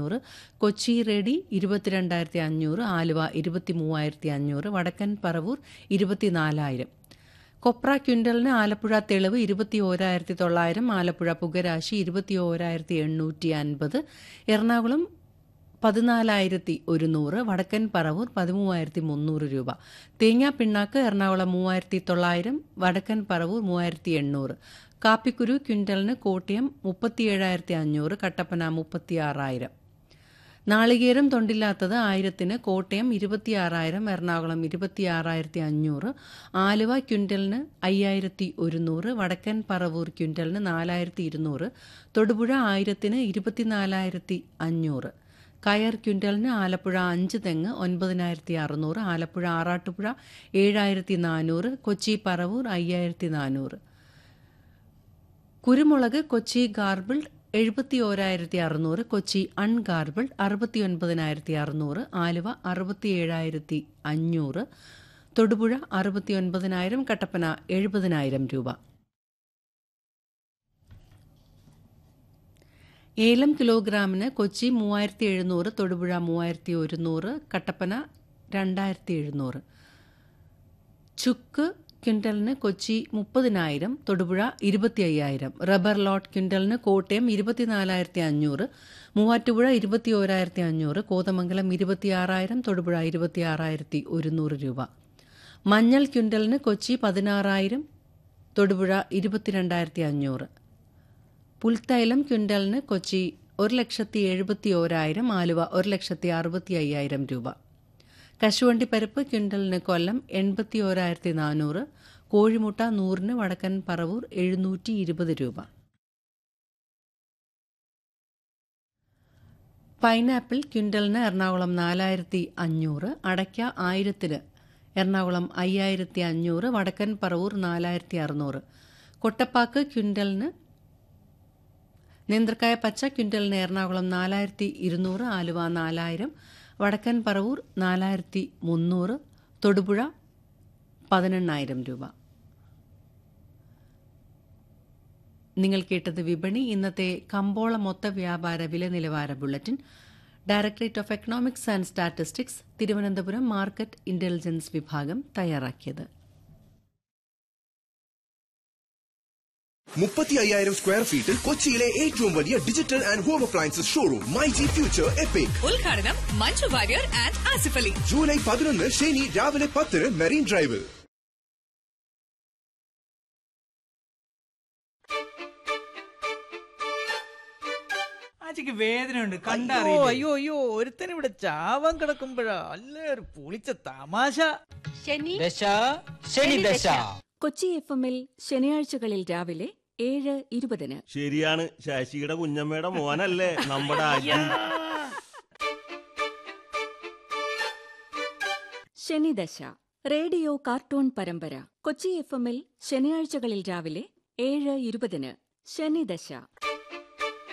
അഞ്ഞൂറ് കൊച്ചി റെഡി ഇരുപത്തിരണ്ടായിരത്തി അഞ്ഞൂറ് ആലുവ ഇരുപത്തി മൂവായിരത്തി അഞ്ഞൂറ് വടക്കൻ പറവൂർ ഇരുപത്തിനാലായിരം കൊപ്ര ക്വിൻ്റലിന് ആലപ്പുഴ തെളിവ് ഇരുപത്തി ഓരായിരത്തി തൊള്ളായിരം ആലപ്പുഴ പുകരാശി ഇരുപത്തി ഓരായിരത്തി എണ്ണൂറ്റി അൻപത് എറണാകുളം പതിനാലായിരത്തി ഒരുന്നൂറ് വടക്കൻ പറവൂർ പതിമൂവായിരത്തി മുന്നൂറ് രൂപ തേങ്ങാ പിണ്ണാക്ക് എറണാകുളം മൂവായിരത്തി തൊള്ളായിരം വടക്കൻ പറവൂർ മൂവായിരത്തി എണ്ണൂറ് കാപ്പിക്കുരു ക്വിൻ്റലിന് കോട്ടയം മുപ്പത്തിയേഴായിരത്തി അഞ്ഞൂറ് കട്ടപ്പന മുപ്പത്തിയാറായിരം നാളികേരം തൊണ്ടില്ലാത്തത് ആയിരത്തിന് കോട്ടയം ഇരുപത്തിയാറായിരം എറണാകുളം ഇരുപത്തിയാറായിരത്തി അഞ്ഞൂറ് ആലുവ ക്വിൻ്റലിന് അയ്യായിരത്തി ഒരുന്നൂറ് വടക്കൻ പറവൂർ ക്വിൻ്റലിന് നാലായിരത്തി ഇരുന്നൂറ് തൊടുപുഴ ആയിരത്തിന് ഇരുപത്തിനാലായിരത്തി അഞ്ഞൂറ് കയർ ക്വിൻ്റലിന് ആലപ്പുഴ അഞ്ച് തെങ്ങ് ഒൻപതിനായിരത്തി അറുന്നൂറ് ആലപ്പുഴ ആറാട്ടുപുഴ ഏഴായിരത്തി നാനൂറ് കൊച്ചി പറവൂർ അയ്യായിരത്തി നാനൂറ് കുരുമുളക് കൊച്ചി ഗാർബിൾഡ് എഴുപത്തി ഓരായിരത്തി അറുന്നൂറ് കൊച്ചി അൺഗാർബിൾഡ് അറുപത്തി ഒൻപതിനായിരത്തി അറുന്നൂറ് ആലുവ അറുപത്തി ഏഴായിരത്തി അഞ്ഞൂറ് തൊടുപുഴ അറുപത്തി ഒൻപതിനായിരം കട്ടപ്പന എഴുപതിനായിരം രൂപ ഏലം കിലോഗ്രാമിന് കൊച്ചി മൂവായിരത്തി എഴുന്നൂറ് തൊടുപുഴ മൂവായിരത്തി ഒരുന്നൂറ് കട്ടപ്പന രണ്ടായിരത്തി എഴുന്നൂറ് ചുക്ക് ക്വിൻ്റലിന് കൊച്ചി മുപ്പതിനായിരം തൊടുപുഴ ഇരുപത്തി അയ്യായിരം റബ്ബർ ലോട്ട് ക്വിൻ്റലിന് കോട്ടയം ഇരുപത്തിനാലായിരത്തി അഞ്ഞൂറ് മൂവാറ്റുപുഴ ഇരുപത്തി ഓരായിരത്തി അഞ്ഞൂറ് കോതമംഗലം ഇരുപത്തിയാറായിരം തൊടുപുഴ ഇരുപത്തിയാറായിരത്തി ഒരുന്നൂറ് രൂപ മഞ്ഞൾ ക്വിൻ്റലിന് കൊച്ചി പതിനാറായിരം തൊടുപുഴ ഇരുപത്തിരണ്ടായിരത്തി അഞ്ഞൂറ് പുൽത്തൈലം ക്വിൻ്റലിന് കൊച്ചി ഒരു ലക്ഷത്തി എഴുപത്തി ഓരായിരം ആലുവ ഒരു ലക്ഷത്തി അറുപത്തി അയ്യായിരം രൂപ കശുവണ്ടി പരിപ്പ് ക്വിൻ്റലിന് കൊല്ലം എൺപത്തി ഓരായിരത്തി നാനൂറ് കോഴിമുട്ട നൂറിന് വടക്കൻ പറവൂർ എഴുന്നൂറ്റി ഇരുപത് രൂപ പൈനാപ്പിൾ ക്വിൻ്റലിന് എറണാകുളം നാലായിരത്തി അഞ്ഞൂറ് അടയ്ക്ക ആയിരത്തിന് എറണാകുളം അയ്യായിരത്തി അഞ്ഞൂറ് വടക്കൻ പറവൂർ നാലായിരത്തി അറുന്നൂറ് കൊട്ടപ്പാക്ക് ക്വിൻ്റലിന് നേന്ത്രക്കായ പച്ച ക്വിൻ്റലിന് എറണാകുളം നാലായിരത്തി ഇരുന്നൂറ് ആലുവ നാലായിരം വടക്കൻ പറവൂർ നാലായിരത്തി മുന്നൂറ് തൊടുപുഴ പതിനെണ്ണായിരം രൂപ നിങ്ങൾ കേട്ടത് വിപണി ഇന്നത്തെ കമ്പോള മൊത്ത വ്യാപാര വില നിലവാര bulletin directorate of economics and statistics Thiruvananthapuram market intelligence വിഭാഗം തയ്യാറാക്കിയത് മുപ്പത്തി അയ്യായിരം സ്ക്വയർ ഫീറ്റിൽ കൊച്ചിയിലെ ഏറ്റവും വലിയ digital and home appliances showroom my G future epic ഉദ്ഘാടനം മഞ്ജു വാര്യർ ആൻഡ് ആസിഫ് അലി ജൂലൈ പതിനൊന്ന് ശനി രാവിലെ പത്തിന് മെറീൻ ഡ്രൈവിൽ ആച്ചിക്ക് വേദനയുണ്ട് അയ്യോ കണ്ടറിയില്ല അയ്യോ അയ്യോ ഒരുത്തൻ ഇവിടെ ചാവാൻ കിടക്കുമ്പോഴാ അല്ലേ ഒരു പൊളിച്ച തമാശ ദശ ശനി ദശ കൊച്ചി എഫ് എമ്മിൽ ശനിയാഴ്ചകളിൽ രാവിലെ ഏഴ് ഇരുപതിന് ശരിയാണ് ശശിയുടെ കുഞ്ഞമ്മയുടെ മോനല്ലേ നമ്മുടെ അജി ശനിദശ റേഡിയോ കാർട്ടൂൺ പരമ്പര കൊച്ചി എഫ് എമ്മിൽ ശനിയാഴ്ചകളിൽ രാവിലെ ഏഴ് ഇരുപതിന് ശനിദശ